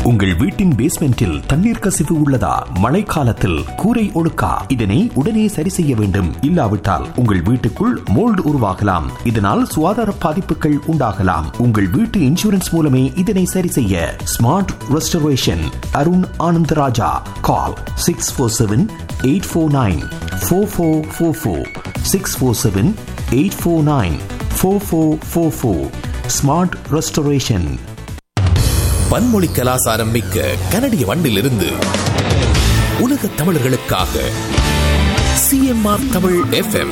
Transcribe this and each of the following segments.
உங்கள் வீட்டின் பேஸ்மெண்டில் தண்ணீர் கசிவு உள்ளதா மழைக்காலத்தில் கூரை ஒழுக்கா இதனை உடனே சரி செய்ய வேண்டும் இல்லாவிட்டால் உங்கள் வீட்டுக்குள் மோல்டு உருவாகலாம் இதனால் சுகாதார பாதிப்புகள் உண்டாகலாம் உங்கள் வீட்டு இன்சூரன்ஸ் மூலமே இதனை சரி செய்ய smart restoration Arun Anandaraja call six four seven eight four nine four four four four six four seven eight four nine four four four four smart restoration பன்மொழி கலாசாரம் மிக்க கனடிய வண்டிலிருந்து உலக தமிழர்களுக்காக சிஎம்ஆர் தமிழ் எஃப்எம்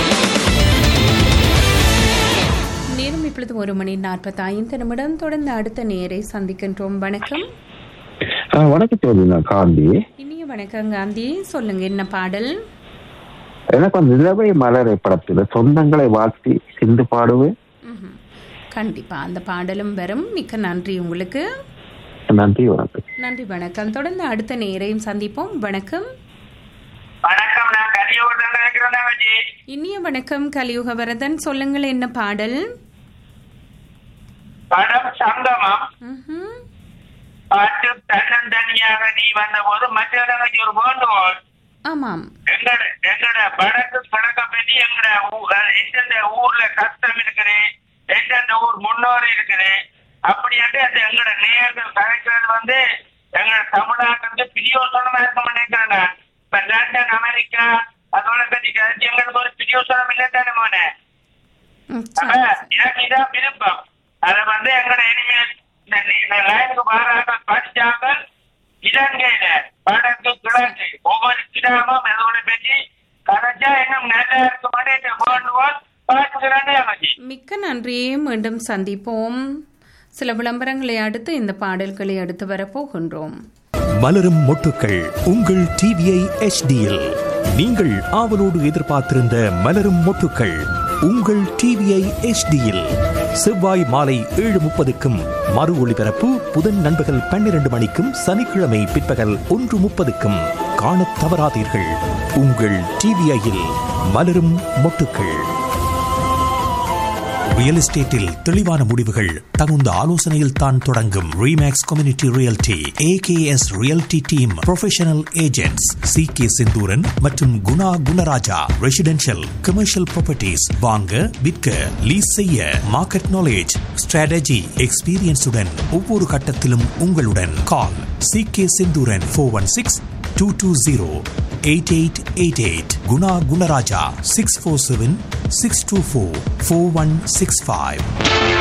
நேரம் இப்பொழுது ஒரு மணி நாற்பத்தி ஐந்து நிமிடம் தொடர்ந்து அடுத்த நேரை சந்திக்கின்றோம் வணக்கம் ஆ, வணக்கம் சோதனா காந்தி இனிய வணக்கம் காந்தி சொல்லுங்க என்ன பாடல் எனக்கு அந்த நிலவை மலரை படத்துல சொந்தங்களை வாழ்த்தி சிந்து பாடுவேன் ம்ஹும். கண்டிப்பா அந்த பாடலும் வரும் மிக்க நன்றி உங்களுக்கு நன்றி வணக்கம் நன்றி வணக்கம் தொடர்ந்து அடுத்த நேரையும் சந்திப்போம் வணக்கம் வணக்கம் நான் கலியோடு நினைக்கிறேன் வஜி இனிய வணக்கம் கலியுக வரதன் சொல்லுங்கள் என்ன பாடல் படம் சங்கமம் ம்ஹும். பாட்டு தன்னந்தனியாக நீ வந்த போது மற்றவர்களுக்கு ஒரு வேண்டுகோள் ஆமாம் எங்கட எங்கட படத்து கணக்க பற்றி எங்கட ஊ- அஹ் எந்தெந்த ஊர்ல கஷ்டம் இருக்குது எந்தெந்த ஊர் முன்னோர் இருக்குது அப்படி என்று அந்த எங்கட நேர்கள் கணக்கிறது வந்து எங்கட தமிழ்நாட்டுக்கு பிரியோசனமா இருக்க மாட்டேங்கிறேன் நான். இப்ப லண்டன் அமெரிக்கா அதோட பத்தி கழிச்சு எங்களுக்கு ஒரு பிரியோசனம் இல்லை தானே மோனே ம், அப்ப சரி, சரி. எனக்கு இதான் விருப்பம் அத வந்து எங்கட இனிமேல் இந்த இந்த லைனுக்கு மாறாக படிச்சாங்க இலங்கையில வடக்கு கிழக்கு ஒவ்வொரு கிராமம் அதோட பற்றி கரைச்சா இன்னும் நல்லா இருக்க மாட்டேன் வேண்டுகோள் பார்த்துக்கிறேன் அமைச்சி மிக்க நன்றி மீண்டும் சந்திப்போம் சில விளம்பரங்களை அடுத்து இந்த பாடல்களை அடுத்து வரப்போகின்றோம் மலரும் மொட்டுக்கள் உங்கள் டிவிஐ எச்டியில் நீங்கள் ஆவலோடு எதிர்பார்த்திருந்த மலரும் மொட்டுக்கள் உங்கள் டிவிஐ எச்டியில் செவ்வாய் மாலை ஏழு முப்பதுக்கும் மறு ஒளிபரப்பு புதன் நண்பகல் பன்னிரண்டு மணிக்கும் சனிக்கிழமை பிற்பகல் ஒன்று முப்பதுக்கும் காணத் தவறாதீர்கள் உங்கள் டிவிஐயில் மலரும் மொட்டுக்கள் ரியல் எஸ்டேட்டில் தெளிவான முடிவுகள் தகுந்த ஆலோசனையில் தான் தொடங்கும் Remax community realty AKS realty team professional agents C K Senthooran மற்றும் Guna Gunaraja residential commercial properties வாங்க விற்க லீஸ் செய்ய மார்க்கெட் நாலேஜ் ஸ்ட்ராட்டஜி எக்ஸ்பீரியன்ஸுடன் ஒவ்வொரு கட்டத்திலும் உங்களுடன் call C K Senthooran four one six two two zero eight eight eight eight Guna Gunaraja six four seven six two four four one six five